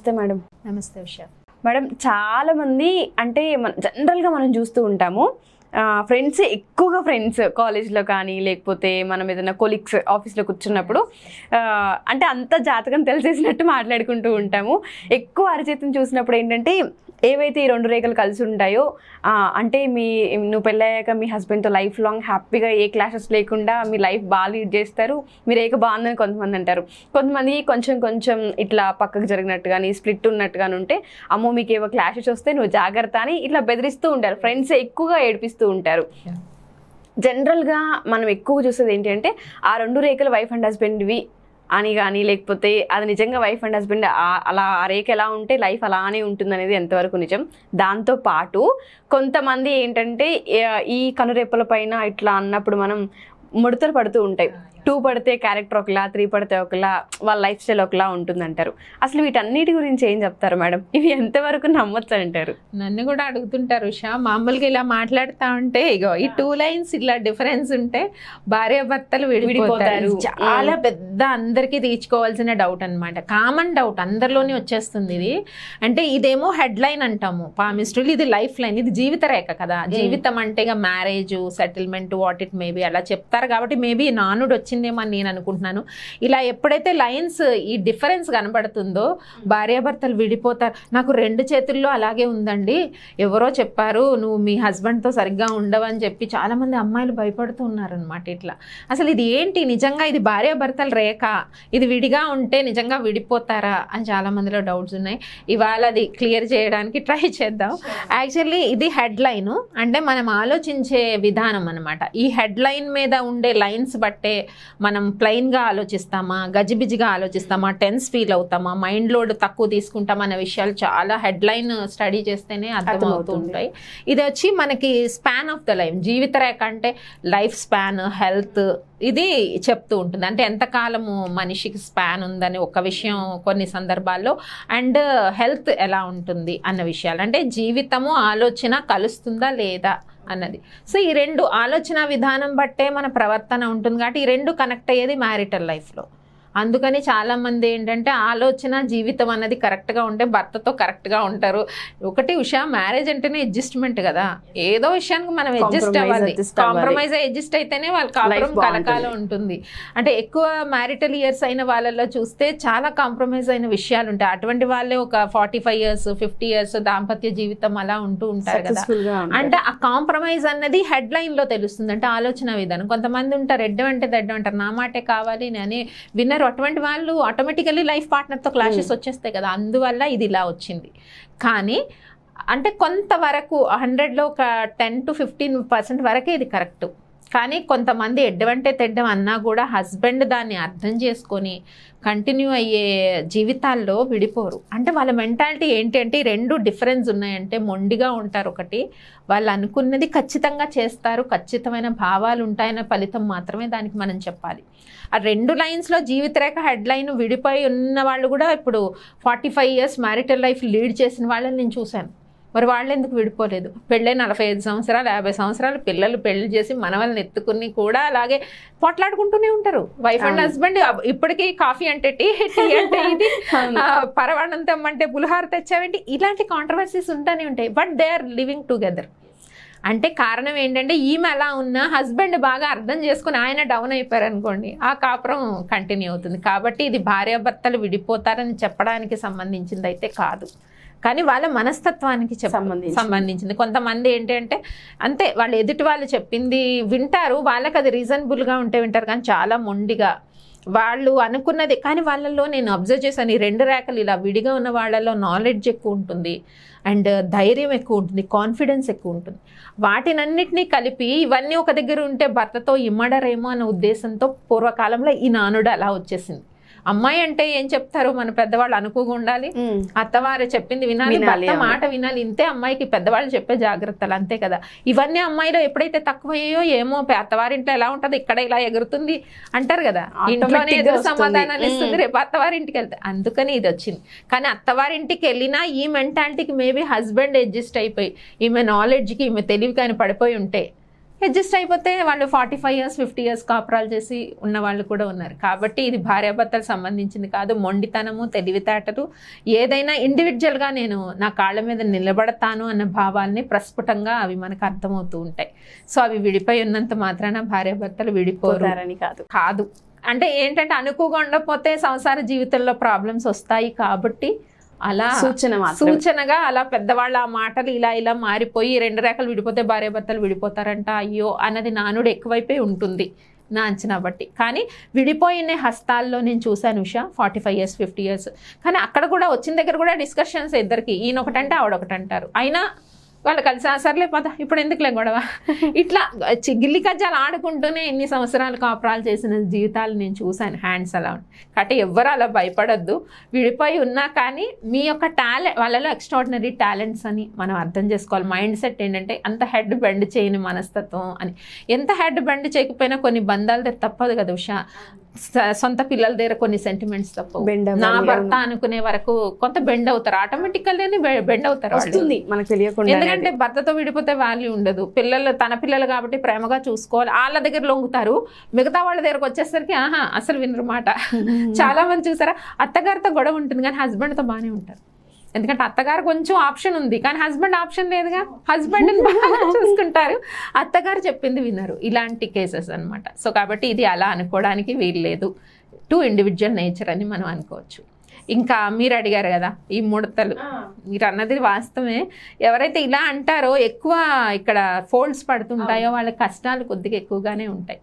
నమస్తే మేడం నమస్తే ఉషా మేడం చాలా మంది అంటే మన జనరల్గా మనం చూస్తూ ఉంటాము ఫ్రెండ్స్ ఎక్కువగా ఫ్రెండ్స్ కాలేజ్లో కానీ లేకపోతే మనం ఏదైనా కొలీగ్స్ ఆఫీస్లో కూర్చున్నప్పుడు ఆ, అంటే అంత జాతకం తెలిసేసినట్టు మాట్లాడుకుంటూ ఉంటాము ఎక్కువ అరచేతిని చూసినప్పుడు ఏంటంటే ఏవైతే ఈ రెండు రేఖలు కలిసి ఉంటాయో ఆ, అంటే మీ నువ్వు పెళ్ళయ్యాక మీ హస్బెండ్తో లైఫ్ లాంగ్ హ్యాపీగా ఏ క్లాషెస్ లేకుండా మీ లైఫ్ బాగా లీడ్ చేస్తారు మీ రేఖ బాగుందని కొంతమంది అంటారు కొంతమంది కొంచెం కొంచెం ఇట్లా పక్కకు జరిగినట్టు కానీ స్ప్లిట్ ఉన్నట్టు కానీ ఉంటే అమ్మో మీకు ఏవో క్లాషెస్ వస్తే నువ్వు జాగ్రత్త అని ఇట్లా బెదిరిస్తూ ఉంటారు ఫ్రెండ్స్ ఎక్కువగా ఏడిపిస్తూ ఉంటారు Yeah. జనరల్గా మనం ఎక్కువ చూసేది ఏంటి అంటే ఆ రెండు రేఖలు వైఫ్ అండ్ హస్బెండ్వి అని కానీ లేకపోతే అది నిజంగా వైఫ్ అండ్ హస్బెండ్ అలా ఆ రేఖ ఎలా ఉంటే లైఫ్ అలానే ఉంటుంది అనేది ఎంతవరకు నిజం దాంతో పాటు కొంతమంది ఏంటంటే ఏ- ఈ కనురెప్పల పైన ఇట్లా అన్నప్పుడు మనం ముడతలు పడుతూ ఉంటాయి టూ పడితే క్యారెక్టర్ ఒకలా త్రీ పడితే ఒకలా వాళ్ళ లైఫ్ స్టైల్ ఒకలా ఉంటుందంటారు అసలు వీటన్నిటి గురించి ఏం చెప్తారు మేడం ఇవి ఎంతవరకు నమ్మొచ్చు అంటారు నన్ను కూడా అడుగుతుంటారు ఉషా మామూలుగా ఇలా మాట్లాడుతా ఉంటే ఇగో ఈ టూ లైన్స్ ఇలా డిఫరెన్స్ ఉంటే భార్య భర్తలు విడిపోతారు విడిపోతారు. ఇది చాలా పెద్ద అందరికీ తీర్చుకోవాల్సిన డౌట్ అన్నమాట కామన్ డౌట్ అందరిలోనే వచ్చేస్తుంది ఇది అంటే ఇదేమో హెడ్ లైన్ అంటాము పామిస్టులు ఇది లైఫ్ లైన్ ఇది జీవిత రేఖ కదా జీవితం అంటే ఇక marriage settlement what it maybe అలా చెప్తారు కాబట్టి మేబీ నానుడు వచ్చిందేమో అని నేను అనుకుంటున్నాను ఇలా ఎప్పుడైతే లైన్స్ ఈ డిఫరెన్స్ కనబడుతుందో భార్యాభర్తలు విడిపోతారు నాకు రెండు చేతుల్లో అలాగే ఉందండి ఎవరో చెప్పారు నువ్వు మీ హస్బెండ్తో సరిగ్గా ఉండవని చెప్పి చాలామంది అమ్మాయిలు భయపడుతూ ఉన్నారనమాట ఇట్లా అసలు ఇది ఏంటి నిజంగా ఇది భార్యాభర్తల రేఖ ఇది విడిగా ఉంటే నిజంగా విడిపోతారా అని చాలా మందిలో డౌట్స్ ఉన్నాయి ఇవాళ అది క్లియర్ చేయడానికి ట్రై చేద్దాం యాక్చువల్లీ ఇది హెడ్ లైన్ అంటే మనం ఆలోచించే విధానం అనమాట ఈ హెడ్ లైన్ మీద ఉండే లైన్స్ బట్టే మనం ప్లెయిన్గా ఆలోచిస్తామా గజిబిజిగా ఆలోచిస్తామా టెన్స్ ఫీల్ అవుతామా మైండ్ లోడ్ తక్కువ తీసుకుంటామా అనే విషయాలు చాలా హెడ్ లైన్ స్టడీ చేస్తేనే అర్థమవుతూ అర్థమవుతుంది. ఉంటాయి ఇది వచ్చి మనకి స్పాన్ ఆఫ్ ద లైఫ్ జీవిత రేఖ అంటే లైఫ్ స్పాన్ హెల్త్ ఇది చెప్తూ ఉంటుంది అంటే ఎంతకాలము మనిషికి స్పాన్ ఉందని ఒక విషయం కొన్ని సందర్భాల్లో అండ్ హెల్త్ ఎలా ఉంటుంది అన్న విషయాలు అంటే జీవితము ఆలోచన కలుస్తుందా లేదా అన్నది సో ఈ రెండు ఆలోచన విధానం బట్టే మన ప్రవర్తన ఉంటుంది కాబట్టి ఈ రెండు కనెక్ట్ అయ్యేది మ్యారిటల్ లైఫ్లో అందుకని చాలామంది ఏంటంటే ఆలోచన జీవితం అన్నది కరెక్ట్గా ఉంటే భర్తతో కరెక్ట్గా ఉంటారు ఒకటి ఉషా మ్యారేజ్ అంటేనే అడ్జస్ట్మెంట్ కదా ఏదో విషయానికి మనం అడ్జస్ట్ Compromise, అవ్వాలి adjust అవ్వాలి. కాంప్రమైజ్ అడ్జస్ట్ అయితేనే వాళ్ళ కాపురం Life బాగుంటుంది. కలకాలం ఉంటుంది అంటే ఎక్కువ మ్యారిటల్ ఇయర్స్ అయిన వాళ్ళలో చూస్తే చాలా కాంప్రమైజ్ అయిన విషయాలు ఉంటాయి అటువంటి వాళ్ళే ఒక forty five years fifty years దాంపత్య జీవితం అలా ఉంటూ ఉంటారు కదా సక్సెస్ఫుల్ గా అంటే ఆ కాంప్రమైజ్ అన్నది హెడ్ లైన్ లో తెలుస్తుంది అంటే ఆలోచన విధానం కొంతమంది ఉంటారు ఎడ్డం అంటే దడ్డం అంటారు నా మాటే కావాలి అని విన్నర్ అటువంటి వాళ్ళు ఆటోమేటికల్లీ లైఫ్ పార్ట్నర్తో క్లాషెస్ వచ్చేస్తాయి కదా అందువల్ల ఇది ఇలా వచ్చింది కానీ అంటే కొంతవరకు హండ్రెడ్లో ఒక టెన్ టు ఫిఫ్టీన్ పర్సెంట్ వరకే ఇది కరెక్ట్ కానీ కొంతమంది ఎడ్డవంటే తెడ్డం అన్నా కూడా హస్బెండ్ దాన్ని అర్థం చేసుకొని కంటిన్యూ అయ్యే జీవితాల్లో విడిపోరు అంటే వాళ్ళ మెంటాలిటీ ఏంటి అంటే ఈ రెండు డిఫరెన్స్ ఉన్నాయంటే మొండిగా ఉంటారు ఒకటి వాళ్ళు అనుకున్నది ఖచ్చితంగా చేస్తారు ఖచ్చితమైన భావాలు ఉంటాయన్న ఫలితం మాత్రమే దానికి మనం చెప్పాలి ఆ రెండు లైన్స్లో జీవితరేఖ హెడ్ లైన్ విడిపోయి ఉన్న వాళ్ళు కూడా ఇప్పుడు forty five years marital life lead చేసిన వాళ్ళని నేను చూశాను మరి వాళ్ళు ఎందుకు విడిపోలేదు పెళ్ళై నలభై ఐదు సంవత్సరాలు యాభై సంవత్సరాలు పిల్లలు పెళ్లి చేసి మనవల్ని ఎత్తుకుని కూడా అలాగే పోట్లాడుకుంటూనే ఉంటారు వైఫ్ అండ్ అవును. హస్బెండ్ ఇప్పటికీ కాఫీ అంటే టీ టీ అంటే ఇది అవును. ఆ, పరవాణం తెమ్మంటే పులిహార తెచ్చావేంటి ఇలాంటి కాంట్రవర్సీస్ ఉంటానే ఉంటాయి but they are living together అంటే కారణం ఏంటంటే ఈమె అలా ఉన్న హస్బెండ్ బాగా అర్థం చేసుకుని ఆయన డౌన్ అయిపోయారు అనుకోండి ఆ కాపురం కంటిన్యూ అవుతుంది కాబట్టి ఇది భార్యాభర్తలు విడిపోతారని చెప్పడానికి సంబంధించింది అయితే కాదు కానీ వాళ్ళ మనస్తత్వానికి చెప్ప- సంబంధించింది. సంబంధించింది కొంతమంది ఏంటంటే అంతే వాళ్ళు ఎదుటి వాళ్ళు చెప్పింది వింటారు వాళ్ళకి అది రీజనబుల్గా ఉంటే వింటారు కానీ చాలా మొండిగా వాళ్ళు అనుకున్నది కానీ వాళ్ళల్లో నేను అబ్జర్వ్ చేశాను ఈ రెండు రేఖలు ఇలా విడిగా ఉన్న వాళ్ళలో నాలెడ్జ్ ఎక్కువ ఉంటుంది అండ్ ధైర్యం ఎక్కువ ఉంటుంది కాన్ఫిడెన్స్ ఎక్కువ ఉంటుంది వాటినన్నిటినీ కలిపి ఇవన్నీ ఒక దగ్గర ఉంటే భర్తతో ఇమ్మడరేమో అనే ఉద్దేశంతో పూర్వకాలంలో ఈ నానుడు అలా వచ్చేసింది అమ్మాయి అంటే ఏం చెప్తారు మన పెద్దవాళ్ళు అనుకోగా ఉండాలి ఉమ్. అత్తవారు చెప్పింది వినాలి వినాలి, భర్త అవును. మాట వినాలి ఇంతే అమ్మాయికి పెద్దవాళ్ళు చెప్పే జాగ్రత్తలు అంతే కదా ఇవన్నీ అమ్మాయిలో ఎప్పుడైతే తక్కువయ్యో ఏమో పే- అత్తవారింట్లో ఎలా ఉంటది ఇక్కడ ఇలా ఎగురుతుంది అంటారు కదా ఇంట్లోనే Automatic గా ఎదురు వస్తుంది. సమాధానాలు ఇస్తుంది మ్మ్. రేపు అత్తవారింటికి వెళ్తే అందుకని ఇది వచ్చింది కానీ అత్తవారింటికి వెళ్ళినా ఈ మెంటాలిటీకి మేబీ హస్బెండ్ అడ్జస్ట్ అయిపోయి ఈమె నాలెడ్జ్కి ఈమె తెలివికి ఆయన పడిపోయి ఉంటే అడ్జస్ట్ అయిపోతే వాళ్ళు forty five years fifty years కాపురాలు చేసి ఉన్న వాళ్ళు కూడా ఉన్నారు కాబట్టి ఇది భార్యాభర్తలకు సంబంధించింది కాదు మొండితనము తెలివితేటలు ఏదైనా ఇండివిజువల్గా నేను నా కాళ్ళ మీద నిలబడతాను అన్న భావాల్ని ప్రస్ఫుటంగా అవి మనకు అర్థమవుతూ ఉంటాయి సో అవి విడిపోయి ఉన్నంత మాత్రాన భార్యాభర్తలు విడిపోరు పోతారని కాదు కాదు అంటే ఏంటంటే అనుకోగా ఉండకపోతే సంసార జీవితంలో ప్రాబ్లమ్స్ వస్తాయి కాబట్టి అలా సూచన మాత్రం సూచనగా అలా పెద్దవాళ్ళ ఆ మాటలు ఇలా ఇలా మారిపోయి రెండు రేఖలు విడిపోతే భార్యాభర్తలు విడిపోతారంట అయ్యో అన్నది నానుడు ఎక్కువైపోయి ఉంటుంది నా అంచనా బట్టి కానీ విడిపోయిన హస్తాల్లో నేను చూశాను Usha forty five years fifty years కానీ అక్కడ కూడా వచ్చిన దగ్గర కూడా డిస్కషన్స్ ఇద్దరికి ఈయన ఒకటంటే ఆవిడ ఒకటి అంటారు అయినా వాళ్ళు కలిసి "ఆ, సర్లే పద ఇప్పుడు ఎందుకులే గొడవ ఇట్లా చి- గిల్లి కజ్జాలు ఆడుకుంటూనే ఎన్ని సంవత్సరాలు కాపురాలు చేసిన జీవితాలు నేను చూశాను హ్యాండ్స్ అలా కాబట్టి ఎవ్వరు అలా భయపడొద్దు విడిపోయి ఉన్నా కానీ మీ యొక్క టాలెంట్ వాళ్ళలో ఎక్స్ట్రాడినరీ టాలెంట్స్ అని మనం అర్థం చేసుకోవాలి మైండ్ సెట్ ఏంటంటే అంత హెడ్ బెండ్ చేయని మనస్తత్వం అని ఎంత హెడ్ బెండ్ చేయకపోయినా కొన్ని బంధాల దగ్గర తప్పదు కదా ఉషా స- సొంత పిల్లల దగ్గర కొన్ని సెంటిమెంట్స్ తప్పవు Bend అవ్వాలి, నా అవును. భర్త అనుకునే వరకు కొంత బెండ్ అవుతారు ఆటోమేటికల్గానే బెండ్ అవుతారు వాళ్ళు. వస్తుంది మనకు తెలియకుండా ఎందుకంటే భర్తతో విడిపోతే వాల్యూ ఉండదు పిల్లలు తన పిల్లలు కాబట్టి ప్రేమగా చూసుకోవాలి వాళ్ళ దగ్గర లొంగుతారు మిగతా వాళ్ళ దగ్గరకు వచ్చేసరికి ఆహా అసలు వినరు మాట చాలా మంది చూసారా అత్తగారితో గొడవ ఉంటుంది కానీ హస్బెండ్తో బాగానే ఉంటారు ఎందుకంటే అత్తగారు కొంచెం ఆప్షన్ ఉంది కానీ హస్బెండ్ ఆప్షన్ లేదుగా హస్బెండ్ బాగా చూసుకుంటారు అత్తగారు చెప్పింది వినరు ఇలాంటి కేసెస్ అన్నమాట సో కాబట్టి ఇది అలా అనుకోవడానికి వీలు లేదు టు ఇండివిజువల్ నేచర్ అని మనం అనుకోవచ్చు ఇంకా మీరు అడిగారు కదా ఈ ముడతలు మీరు అన్నది వాస్తవమే ఎవరైతే ఇలా అంటారో ఎక్కువ ఇక్కడ ఫోల్డ్స్ పడుతుంటాయో వాళ్ళ కష్టాలు కొద్దిగా ఎక్కువగానే ఉంటాయి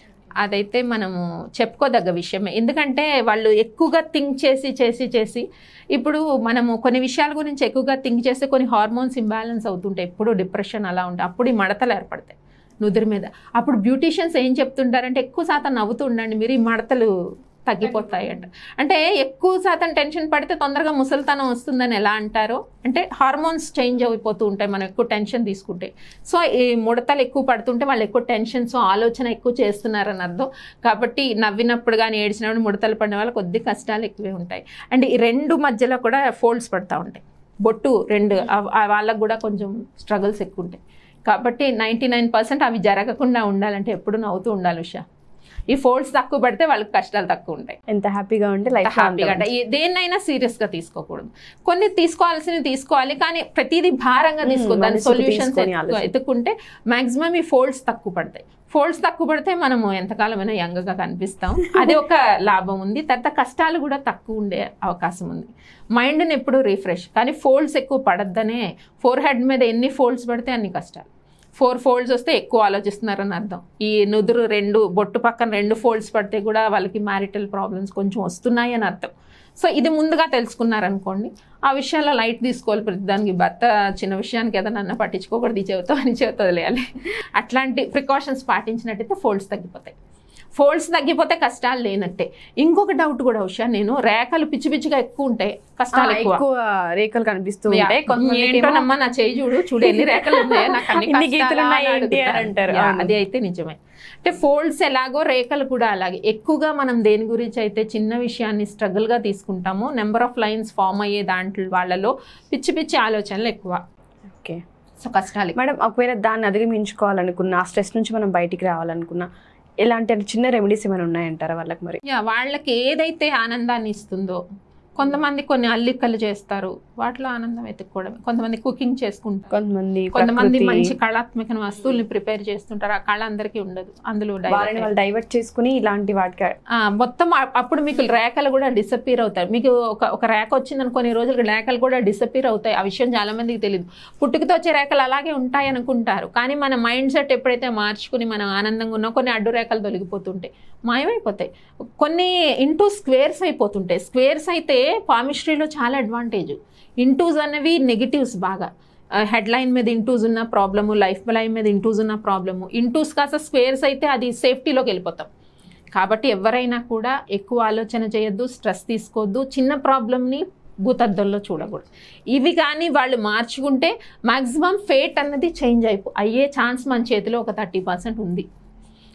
అదైతే మనము చెప్పుకోదగ్గ విషయమే ఎందుకంటే వాళ్ళు ఎక్కువగా థింక్ చేసి చేసి చేసి ఇప్పుడు మనము కొన్ని విషయాల గురించి ఎక్కువగా థింక్ చేస్తే కొన్ని హార్మోన్స్ ఇంబ్యాలెన్స్ అవుతుంటాయి ఎప్పుడు డిప్రెషన్ అలా ఉంటాయి అప్పుడు ఈ మడతలు ఏర్పడతాయి నుదురు మీద అప్పుడు బ్యూటీషియన్స్ ఏం చెప్తుంటారంటే ఎక్కువ శాతం నవ్వుతూ ఉండండి మీరు ఈ మడతలు తగ్గిపోతాయి అంట అంటే ఎక్కువ శాతం టెన్షన్ పడితే తొందరగా ముసలితనం వస్తుందని ఎలా అంటారో అంటే హార్మోన్స్ చేంజ్ అయిపోతూ ఉంటాయి మనం ఎక్కువ టెన్షన్ తీసుకుంటే సో ఈ ముడతలు ఎక్కువ పడుతుంటే వాళ్ళు ఎక్కువ టెన్షన్స్ ఆలోచన ఎక్కువ చేస్తున్నారని అర్థం కాబట్టి నవ్వినప్పుడు కానీ ఏడ్చినప్పుడు ముడతలు పడిన వాళ్ళు కొద్ది కష్టాలు ఎక్కువే ఉంటాయి అండ్ ఈ రెండు మధ్యలో కూడా ఫోల్డ్స్ పడతా ఉంటాయి బొట్టు రెండు ఆ- ఆ వాళ్ళకు కూడా కొంచెం స్ట్రగుల్స్ ఎక్కువ ఉంటాయి కాబట్టి నైంటీ నైన్ పర్సెంట్ అవి జరగకుండా ఉండాలంటే ఎప్పుడు నవ్వుతూ ఉండాలి ఉషా ఈ ఫోల్డ్స్ తక్కువ పడితే వాళ్ళకి కష్టాలు తక్కువ ఉంటాయి ఎంత హ్యాపీగా ఉంటే లైఫ్ హ్యాపీగా అంటే ఏ- దేన్నైనా సీరియస్ గా తీసుకోకూడదు కొన్ని తీసుకోవాల్సినవి తీసుకోవాలి కానీ ప్రతిదీ భారంగా మ్మ్, తీసుకోవాలి దాని మనసుకు సొల్యూషన్స్ తీసుకొని ఆలోచించాలి. ఎత్తుకుంటే మాక్సిమం ఈ ఫోల్డ్స్ తక్కువ పడతాయి ఫోల్డ్స్ తక్కువ పడితే మనము ఎంతకాలమైనా యంగ్గా కనిపిస్తాం అది ఒక లాభం ఉంది తర్వాత కష్టాలు కూడా తక్కువ ఉండే అవకాశం ఉంది మైండ్ని ఎప్పుడు రీఫ్రెష్ కానీ ఫోల్డ్స్ ఎక్కువ పడద్దనే ఫోర్ హెడ్ మీద ఎన్ని ఫోల్డ్స్ పడితే అన్ని కష్టాలు ఫోర్ ఫోల్డ్స్ వస్తే ఎక్కువ ఆలోచిస్తున్నారని అర్థం ఈ నుదురు రెండు బొట్టు పక్కన రెండు ఫోల్డ్స్ పడితే కూడా వాళ్ళకి మ్యారిటల్ ప్రాబ్లమ్స్ కొంచెం వస్తున్నాయి అని అర్థం సో ఇది ముందుగా తెలుసుకున్నారనుకోండి ఆ విషయాల్లో లైట్ తీసుకోవాలి ప్రతి దానికి భర్త చిన్న విషయానికి ఏదైనా అన్న పట్టించుకోకూడదు ఈ చెబుతావు అని చెబుతా వదిలేయాలి అట్లాంటి ప్రికాషన్స్ పాటించినట్టయితే ఫోల్డ్స్ తగ్గిపోతాయి ఫోల్డ్స్ తగ్గిపోతే కష్టాలు లేనట్టే ఇంకొక డౌట్ కూడా ఉషా నేను రేఖలు పిచ్చి పిచ్చిగా ఎక్కువ ఉంటాయి కష్టాలు ఎక్కువ ఎక్కువ రేఖలు కనిపిస్తూ ఉంటాయి కొంతమందికి ఏమో ఏంటోనమ్మా నా చేయి చూడు చూడు ఎన్ని రేఖలు ఉన్నాయో నాకు అన్ని ఇన్ని కష్టాలా గీతలు ఉన్నాయి అని ఏంటి అని అడుగుతారు. అంటారు. యా, అవును. అది అయితే నిజమే అంటే ఫోల్డ్స్ ఎలాగో రేఖలు కూడా అలాగే ఎక్కువగా మనం దేని గురించి అయితే చిన్న విషయాన్ని struggle గా తీసుకుంటామో నెంబర్ ఆఫ్ లైన్స్ ఫామ్ అయ్యే దాంట్లో వాళ్ళలో పిచ్చి పిచ్చి ఆలోచనలు ఎక్కువ ఓకే సో కష్టాలు ఎక్కువ. మేడం ఒకవేళ దాన్ని అధిగమించుకోవాలనుకున్నా ఆ స్ట్రెస్ నుంచి మనం బయటికి రావాలనుకున్నా ఎలాంటి చిన్న రెమెడీస్ ఏమైనా ఉన్నాయంటారా వాళ్ళకి మరి యా వాళ్ళకి ఏదైతే ఆనందాన్ని ఇస్తుందో కొంతమంది కొన్ని అల్లికలు చేస్తారు వాటిలో ఆనందం వెతుక్కోవడం కొంతమంది కుకింగ్ చేసుకుంటారు కొంతమంది కొంతమంది ప్రకృతి, మంచి కళాత్మక వస్తువుల్ని ప్రిపేర్ చేస్తుంటారు ఆ కళ అందరికీ ఉండదు అందులో divert వాళ్ళని వాళ్ళు డైవర్ట్ చేసుకుని ఇలాంటి వాటికి ఆ, మొత్తం ఆ- అప్పుడు మీకు రేఖలు కూడా డిసప్పీర్ అవుతాయి మీకు ఒక ఒక రేఖ వచ్చిందని కొన్ని రోజులు రేఖలు కూడా డిసప్పీర్ అవుతాయి ఆ విషయం చాలా మందికి తెలియదు పుట్టుకతో వచ్చే రేఖలు అలాగే ఉంటాయి అనుకుంటారు కానీ మన మైండ్ సెట్ ఎప్పుడైతే మార్చుకుని మనం ఆనందంగా ఉన్నా కొన్ని అడ్డు రేఖలు తొలగిపోతుంటాయి మాయమైపోతాయి కొన్ని ఇంటూ స్క్వేర్స్ అయిపోతుంటాయి స్క్వేర్స్ అయితే పామిస్ట్రీలో చాలా అడ్వాంటేజ్ ఇంటూస్ అనేవి నెగిటివ్స్ బాగా హెడ్లైన్ మీద ఇంటూస్ ఉన్న ప్రాబ్లము లైఫ్ లైన్ మీద ఇంటూస్ ఉన్న ప్రాబ్లము ఇంటూస్ కాస్త స్క్వేర్స్ అయితే అది సేఫ్టీలోకి వెళ్ళిపోతాం కాబట్టి ఎవరైనా కూడా ఎక్కువ ఆలోచన చేయొద్దు స్ట్రెస్ తీసుకోవద్దు చిన్న ప్రాబ్లమ్ని భూతద్దంలో చూడకూడదు ఇవి కానీ వాళ్ళు మార్చుకుంటే మాక్సిమం ఫేట్ అన్నది చేంజ్ అయిపో అయ్యే ఛాన్స్ మన చేతిలో ఒక థర్టీ పర్సెంట్ ఉంది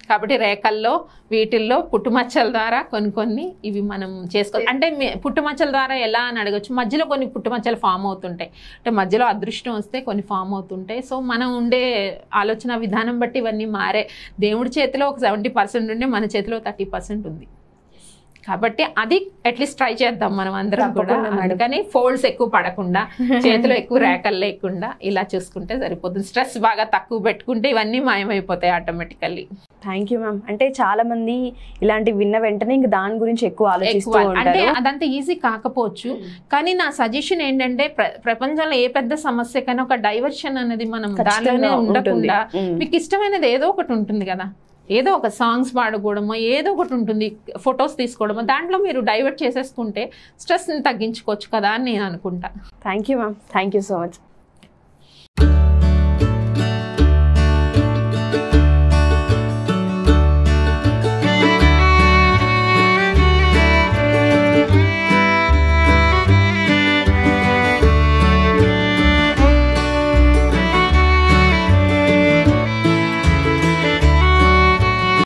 కాబట్టి రేఖల్లో వీటిల్లో పుట్టుమచ్చల ద్వారా కొన్ని కొన్ని ఇవి మనం చేసుకో అంటే మీ- పుట్టుమచ్చల ద్వారా ఎలా అని అడగచ్చు మధ్యలో కొన్ని పుట్టుమచ్చలు ఫామ్ అవుతుంటాయి అంటే మధ్యలో అదృష్టం వస్తే కొన్ని ఫామ్ అవుతుంటాయి సో మనం ఉండే ఆలోచన విధానం బట్టి ఇవన్నీ మారే దేవుడి చేతిలో ఒక సెవెంటీ పర్సెంట్ ఉంటే మన చేతిలో థర్టీ పర్సెంట్ ఉంది కాబట్టి అది అట్లీస్ట్ ట్రై చేద్దాం మనం అందరం కూడా తప్పకుండా మేడం. అందుకని ఫోల్డ్స్ ఎక్కువ పడకుండా చేతిలో ఎక్కువ రేఖలు లేకుండా ఇలా చూసుకుంటే సరిపోతుంది స్ట్రెస్ బాగా తక్కువ పెట్టుకుంటే ఇవన్నీ మాయమైపోతాయి ఆటోమేటికల్లీ థ్యాంక్ యూ మ్యామ్ అంటే చాలా మంది ఇలాంటి విన్న వెంటనే ఇంక దాని గురించి ఎక్కువ ఆలోచిస్తూ ఎక్కువ అంటే ఉంటారు అదంతా ఈజీ కాకపోవచ్చు కానీ నా సజెషన్ ఏంటంటే ప్ర- ప్రపంచంలో ఏ పెద్ద సమస్యకైనా ఒక డైవర్షన్ అనేది మనం దానిలోనే ఖచ్చితంగా ఉంటుంది ఉండకుండా ఉమ్. మీకు ఇష్టమైనది ఏదో ఒకటి ఉంటుంది కదా ఏదో ఒక సాంగ్స్ పాడుకోవడమో ఏదో ఒకటి ఉంటుంది ఫొటోస్ తీసుకోవడమో దాంట్లో మీరు డైవర్ట్ చేసేసుకుంటే స్ట్రెస్ని తగ్గించుకోవచ్చు కదా అని నేను అనుకుంటా thank you ma'am thank you so much